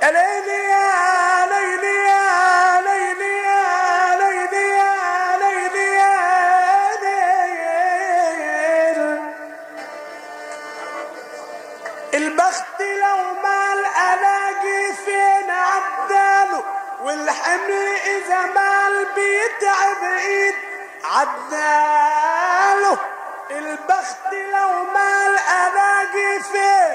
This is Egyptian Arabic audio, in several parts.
يا ليلي يا ليلي يا ليلي يا ليلي يا ليلي يا ليل البخت لو ما الاقي فين عداله والحمل اذا مال بيتعب ايد عداله البخت لو ما الاقي فين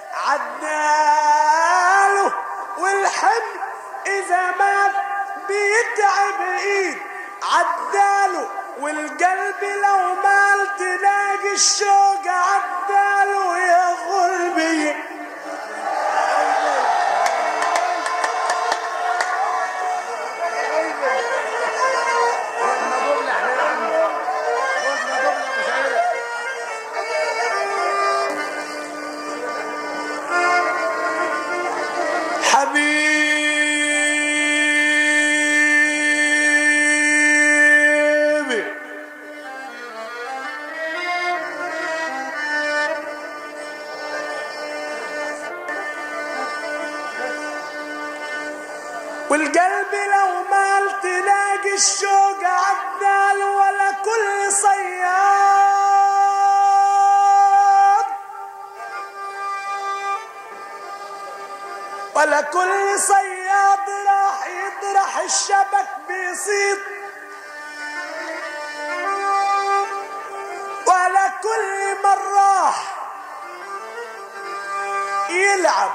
عداله والحمل اذا مال بيتعب ايد عداله والقلب لو مال تلاقي الشوق عداله يا غلبي حبيبي والقلب لو مال تلاقي الشوق عدال ولا كل صياد ولا كل صياد راح يطرح الشبك بيصيد ولا كل مرة يلعب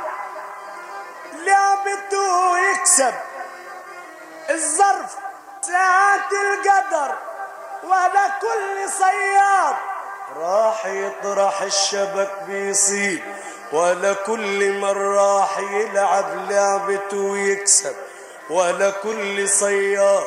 لعبته يكسب الظرف ساعات القدر ولا كل صياد راح يطرح الشبك بيصيد ولا كل مرة راح يلعب لعبته ويكسب ولا كل صياد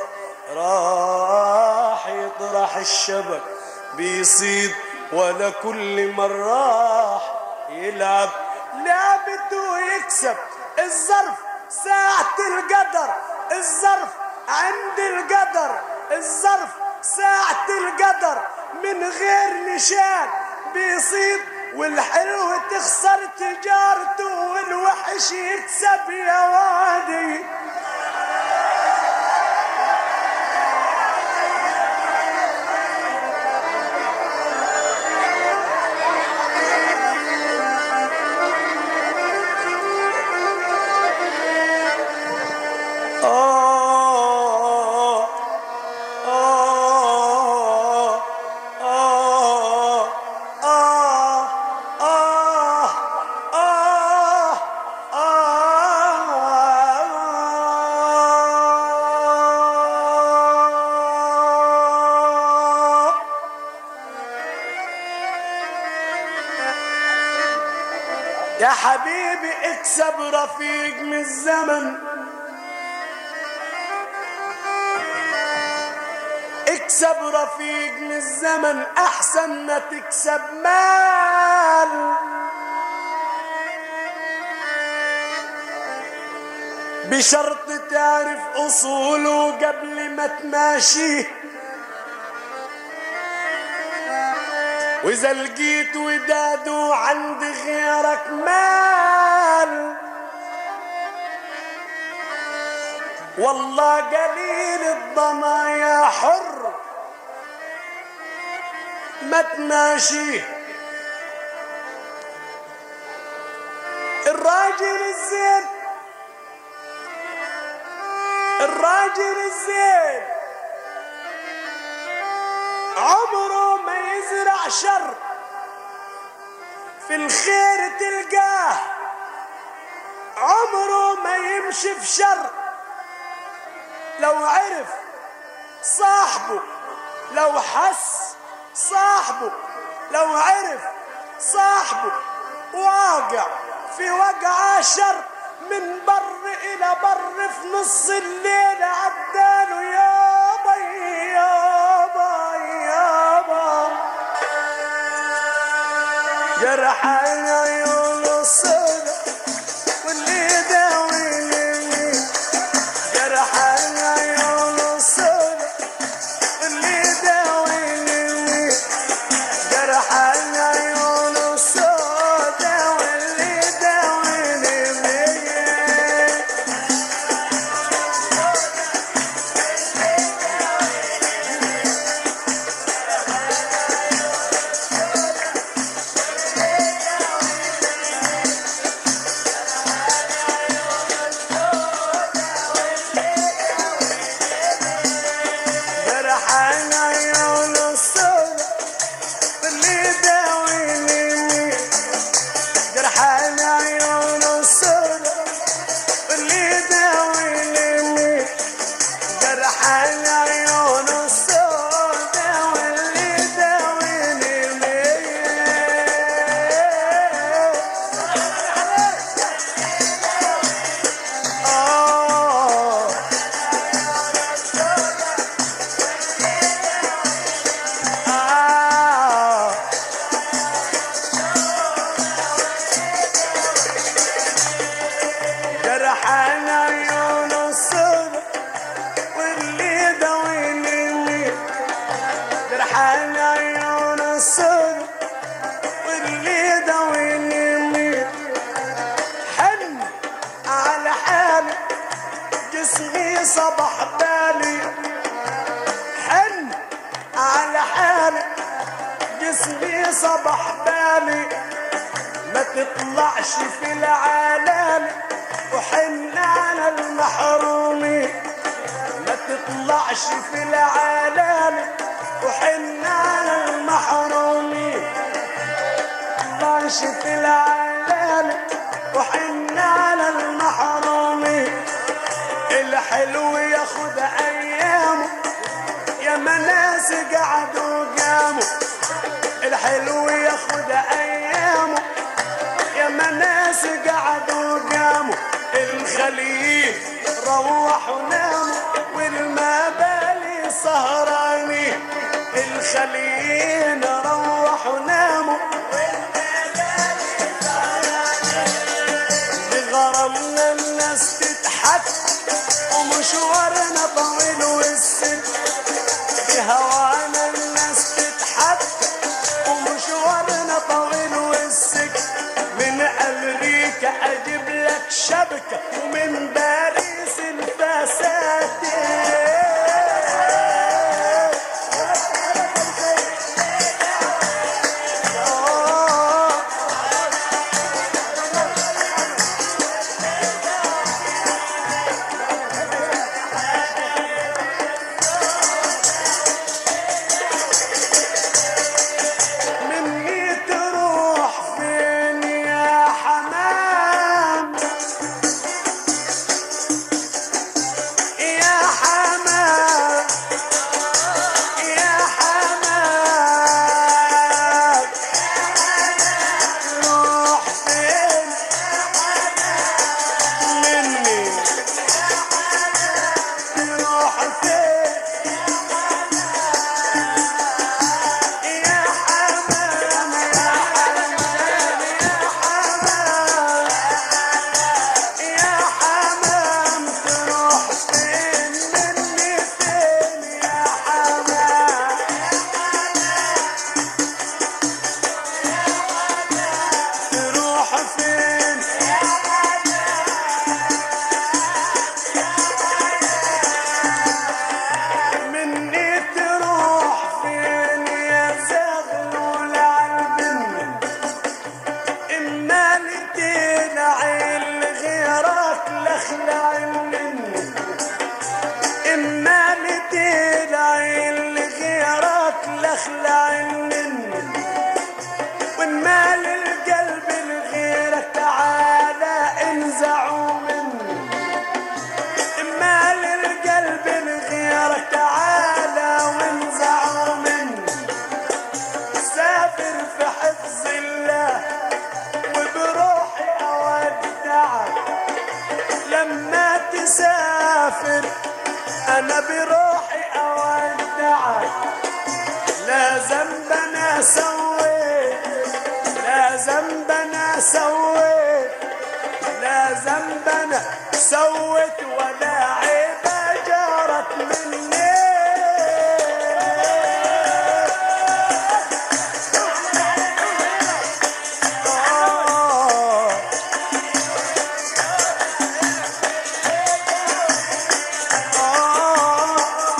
راح يطرح الشبك بيصيد ولا كل مرة راح يلعب لعبته ويكسب الظرف ساعة القدر الظرف عند القدر الظرف ساعة القدر من غير نشان بيصيد والحلو تخسر تجارته والوحش يكسب يا وادي آه آه آه آه آه آه آه يا حبيبي اكسب رفيق من الزمن اكسب رفيق من الزمن احسن ما تكسب مال بشرط تعرف اصوله قبل ما تماشيه واذا لقيت وداده عند غيرك مال والله قليل الضنايا حر ما تماشيه الراجل الزين الراجل الزين عمره ما يزرع شر في الخير تلقاه عمره ما يمشي في شر لو عرف صاحبه لو حس صاحبه لو عرف صاحبه واقع في وقعة شر من بر إلى بر في نص الليل عداله يابا يابا يابا جرح العيون الصدى واللي داويني جرح العيون الصدى واللي داويني جرح العيون السودا واللي داويني جرحان عيون الصدر واللي داويني جرحان عيون الصدر واللي داويني حن على حالي جسمي صبح بالي حن على حالي جسمي صبح بالي ما تطلعش في العالم وحن على المحرومين ما تطلعش في العالم وحن على المحرومين تطلعش في العالم وحن على المحرومين الحلو ياخد ايامه يا مناس قعدوا قاموا الحلو ياخد ايامه يا مناس قعدوا قاموا الخليل روحوا ناموا والمبالي سهرانين الخليل روحوا ناموا بغرامنا الناس تضحك ومشوارنا طويل والست بهوانا الناس تضحك ومشوارنا طويل والسكت من امريكا اجيب لك شبكه ومن باريس الفساتين آه. مني تروح فين يا حمام يا حمام يا حمام تروح فين مني تروح فين يا حمام يا حمام يا حمام تروح فين مني فين يا حمام تروح فين مني تروح فين يا زغلول عالبن اما لتلعي غيرك لخلع مني اما لتلعي غيرك لخلع مني وإما للقلب الغيرك تعالى انزعوا مني إما للقلب الغيرك تعالى وانزعوا مني سافر في حفظ الله وبروحي اودعك لما تسافر انا بروحي اودعك لا ذنب انا سويت لا ذنب انا سويت لا ذنب انا سويت ولا عيب جرت مني آه. آه.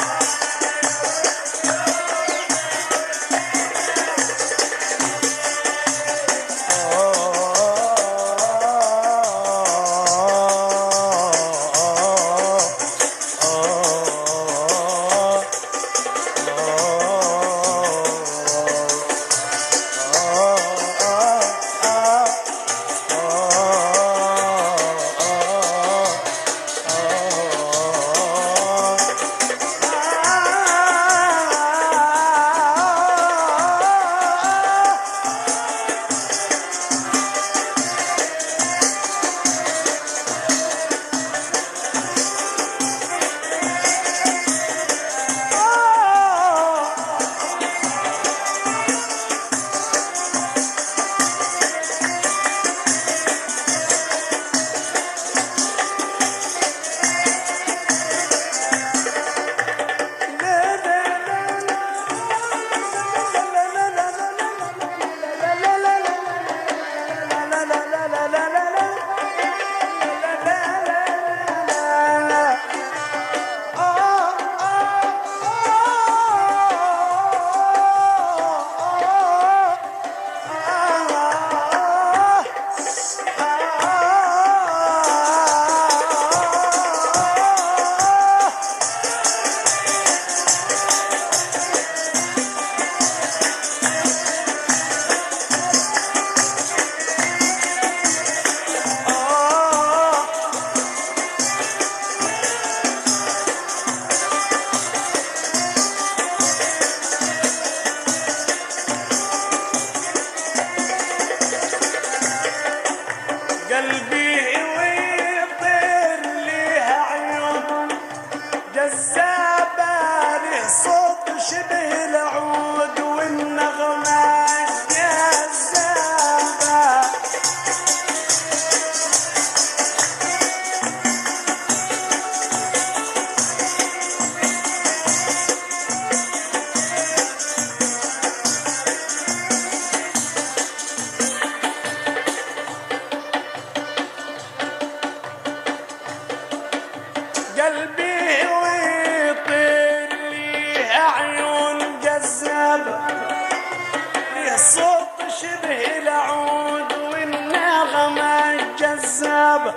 جذابة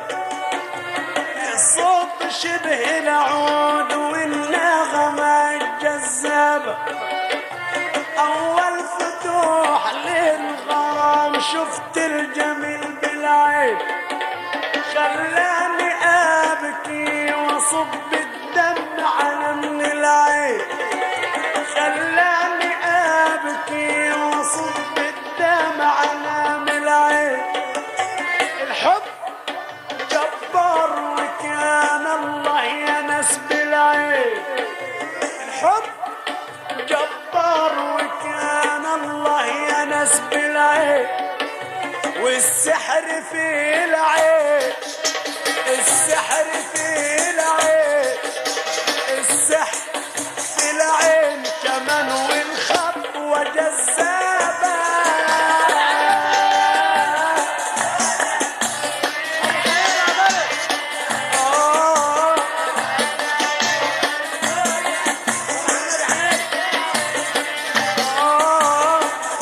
الصوت شبه العود والنغمة جذابة أول فتوح للغرام شفت الجميل بالعين خلاني أبكي وأصب الدم على من العين خلاني أبكي وأصب الدم على من العين الحب جبار وكان الله يا ناس بالعين الحب جبار وكان الله يا ناس بالعين والسحر في العين السحر في العين السحر في العين كمان والخطوة جذابة آه آه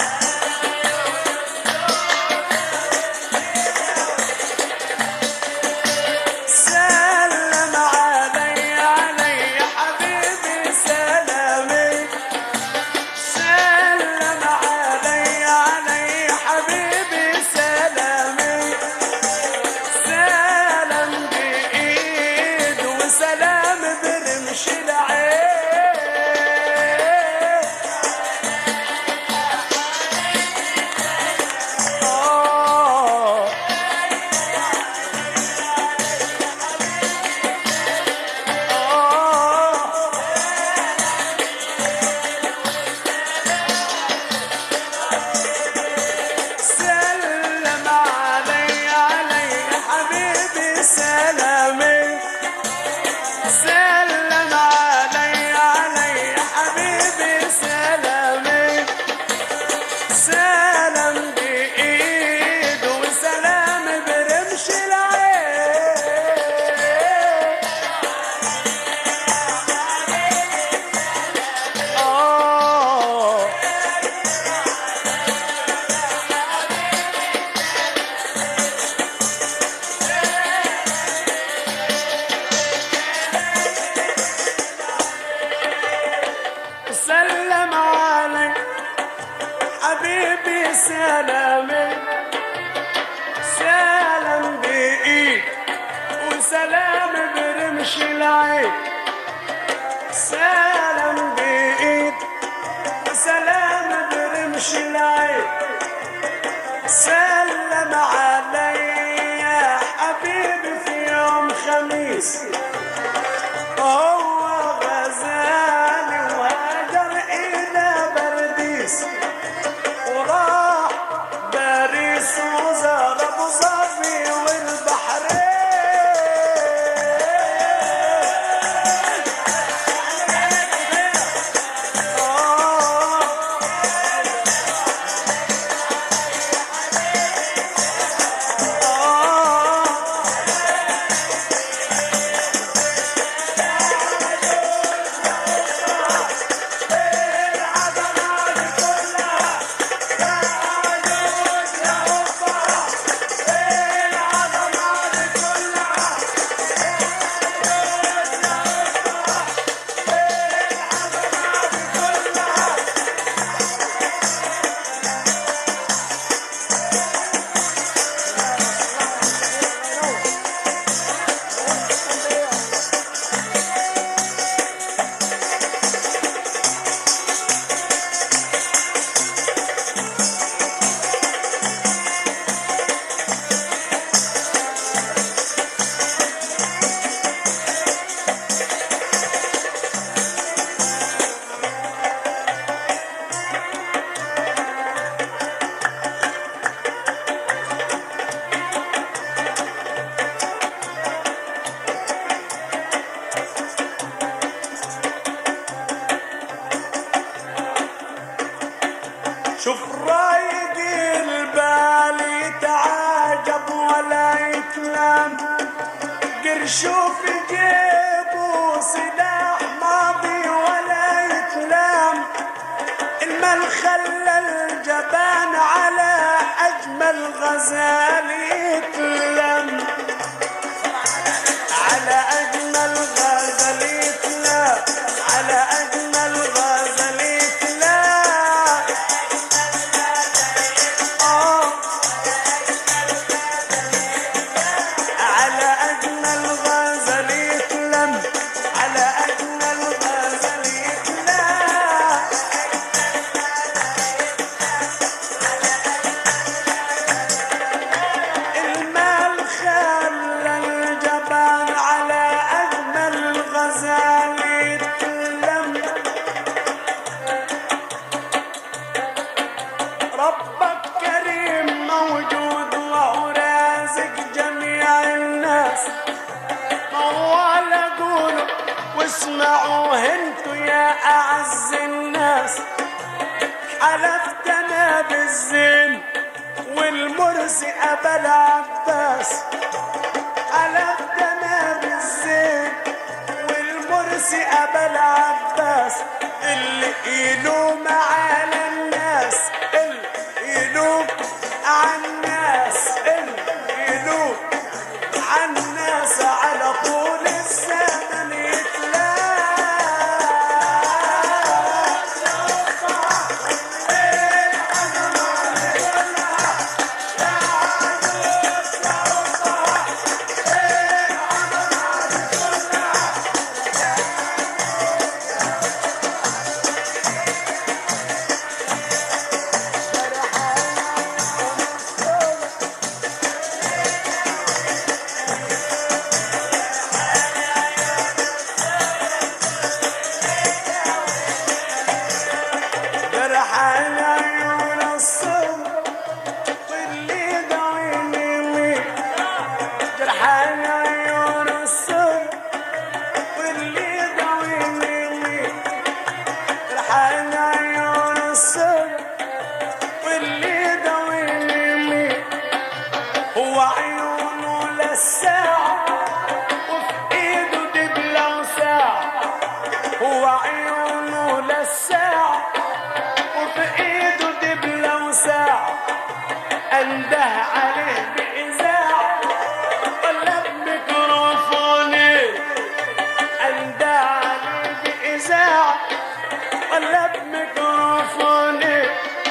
سلم علي علي حبيبي سلامي سلم علي علي حبيبي سلامي سلام بإيد وسلام برمش العين آه آه سلم علي علي حبيبي سلامي سلم علي علي حبيبي سلامي سلام بإيد وسلام برمش العين آه سلم علي حبيبي سلامي سلام بإيد وسلام برمش العين سلام بإيد وسلام برمش العين سلم علي يا حبيبي في يوم خميس هو غزالي وهاجر إلى برديس وراح باريس وزار أبو ظبي والبحرين آه آه شوف رايق البال يتعاجب ولا يتلام قرشو في جيبه سلاح ماضي ولا يتلام المال خلى الجبان على اجمل غزال يتلم جميع الناس موال اقوله واسمعوا انتوا يا اعز الناس حلفت انا بالزين والمرسي ابا العباس حلفت انا بالزين والمرسي ابا العباس اللي يلوم على الناس اللي يلوم على الناس اللي يلوم على الناس على طول الزمن يتلاقى جرح العيون الصبر واللي دعيني ليه جرح العيون الصبر واللي دعيني ليه جرح العيون الصبر واللي دعيني ليه هو عيونه للساعة وفي ايده دبلة وساعة هو عيونه للساعة وفي ايده دبلة وساعة انده عليه بإذاعة ولا بميكروفوني انده عليه بإذاعة ولا بميكروفوني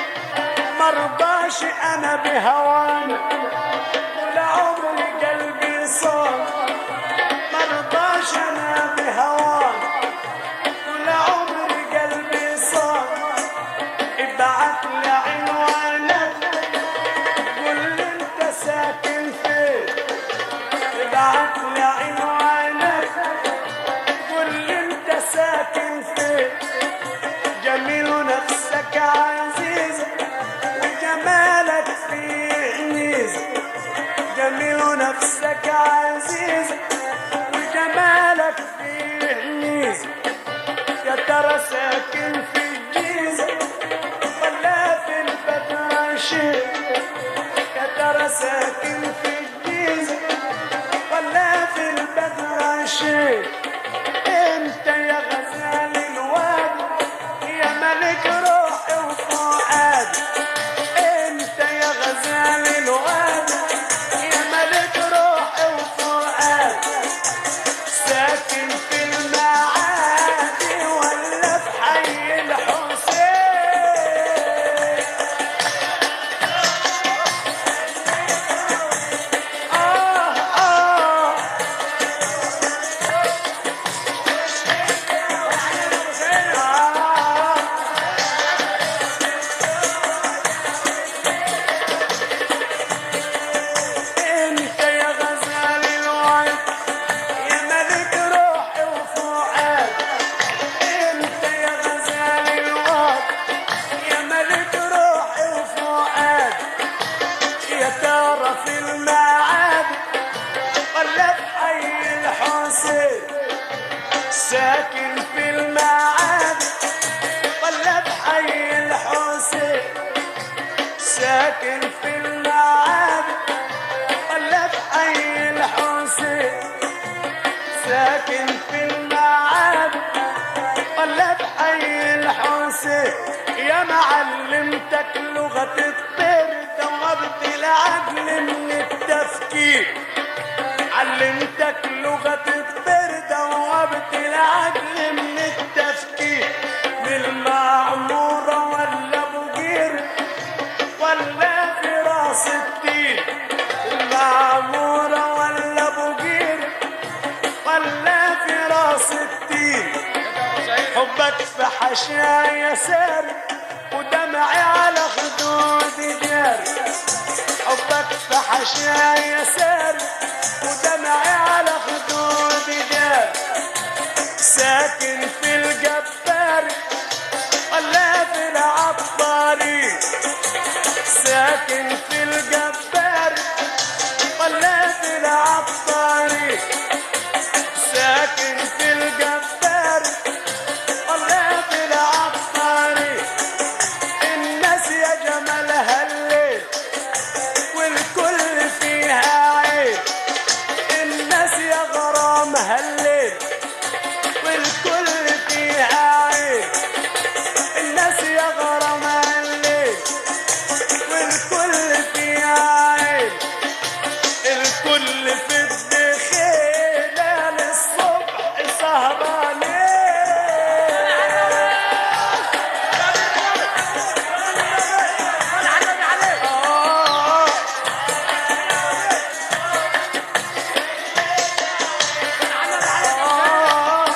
مرضاش انا بهواني ولا عمري قلبي صار مرضاش انا بهواني ولا عمري قلبي صار ابعت لي عنوانك قول لي انت ساكن فين ابعت لي عنوانك قول لي انت ساكن فين جميل نفسك عزيزة وجمالك فيه ميزة جميل نفسك عزيزة وجمالك فيه ميزة يا ترى ساكن في الجيزة ولا في البدرشين يا ترى ساكن في الجيزة ولا في البدرشين انت يا غزال الوادي يا ملك روحي وفؤادي انت يا غزال الوادي يا ملك روحي وفؤادي ساكن في المعادي ولا في حي الحسين آه آه آه انت يا غزال الوعد يا ملك روحي وفؤاد انت يا غزال الوعد يا ملك روحي وفؤاد يا ترى في المعاد ولا في حي الحسين ساكن في المعاد ولا في حي الحسين ساكن في المعاد ولا في حي الحسين ساكن في المعاد ولا في حي الحسين يا معلمتك لغة الطير دوبت العقل من التفكير علمتك لغة الطير دوبت العقل من التفكير من المعمورة ولا بقير ولا في راس الدين المعمورة ولا بقير ولا في راس الدين حبك في حشايا ساري ودمعي على خدود جاري حبك في حشايا ساري ودمعي على خدود جاري ساكن في الجبار ولا في العطارين ساكن في الجبار ولا في هالليل والكل فيها عين الناس يا غرام الليل والكل فيها عين الكل في الدخيلة للصبح سهرانين آه آه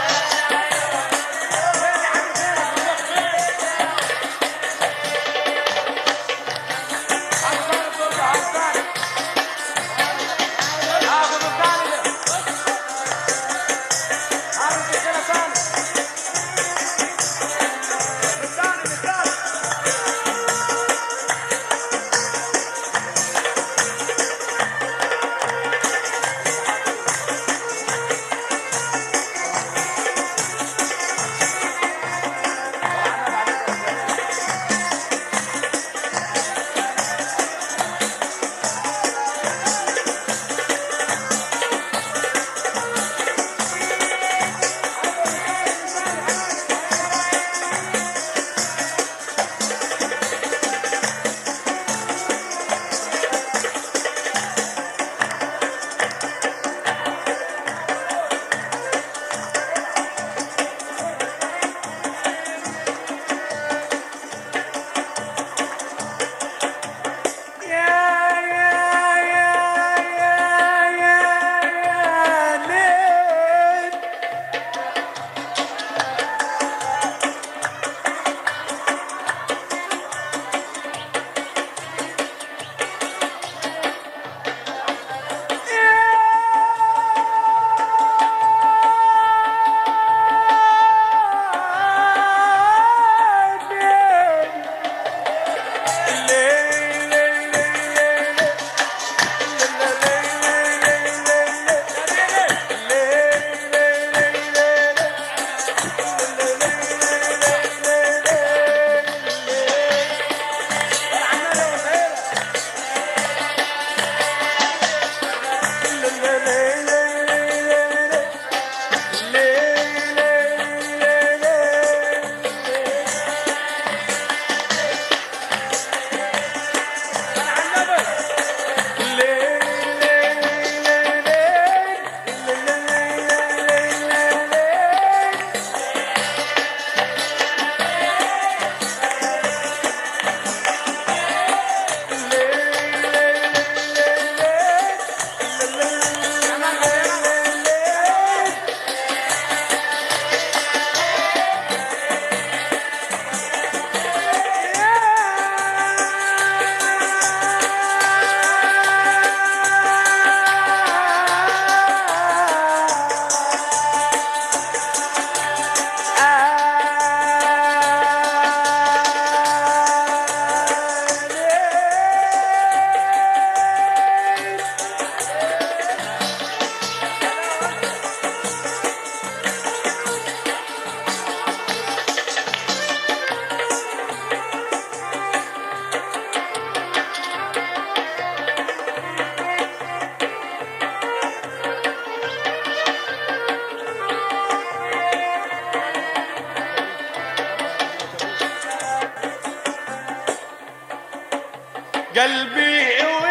قلبي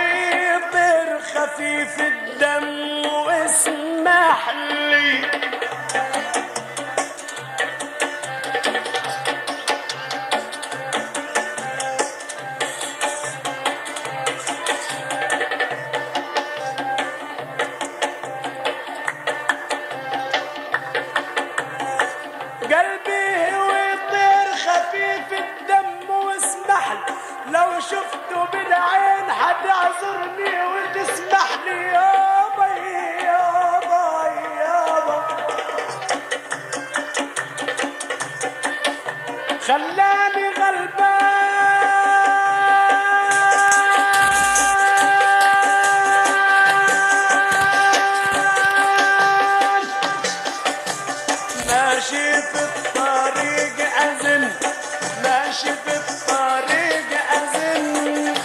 ويطير خفيف الدم واسمح لي قلبي ويطير خفيف الدم واسمح لي لو شفته بالعين حد اعذرني وتسمح لي يابا يابا يابا خلاني غلبان ماشي في الطريق أزن ماشي في الطريق أزن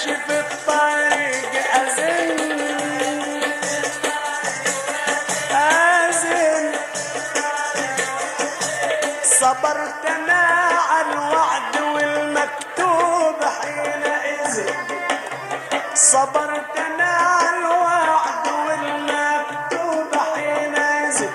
ماشي في الطريق أزن أزن صبرت أنا على الوعد والمكتوب حينئذ صبرت أنا على الوعد والمكتوب حينئذ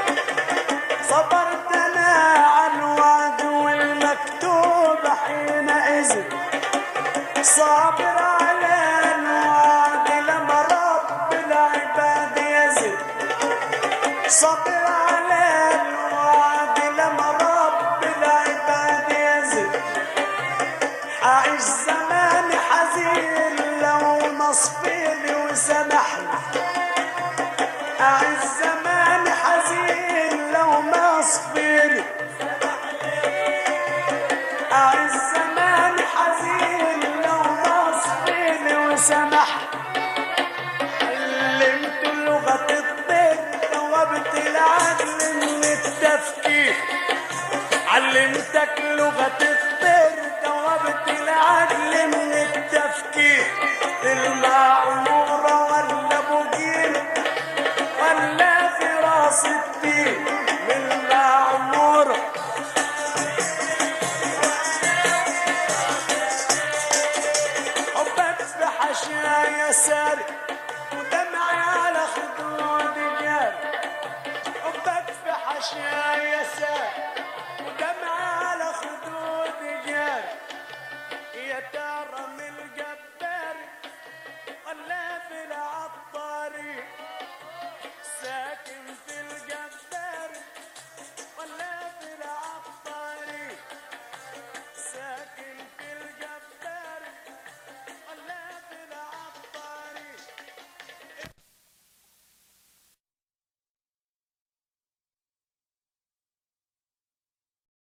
صبرت أنا على الوعد والمكتوب حينئذ صابر على الوعد لما رب العباد يزد صابر على الوعد لما رب العباد يزد أعيش زمان حزين لو نصفيني وسامحني أعيش زمان حزين لو نصفيني أعيش زمان حزين لو نصفيني وسامحني علمت لغة الطير ثوبت العدل من التفكير علمتك لغة الطير ثوبت العدل من التفكير المعمور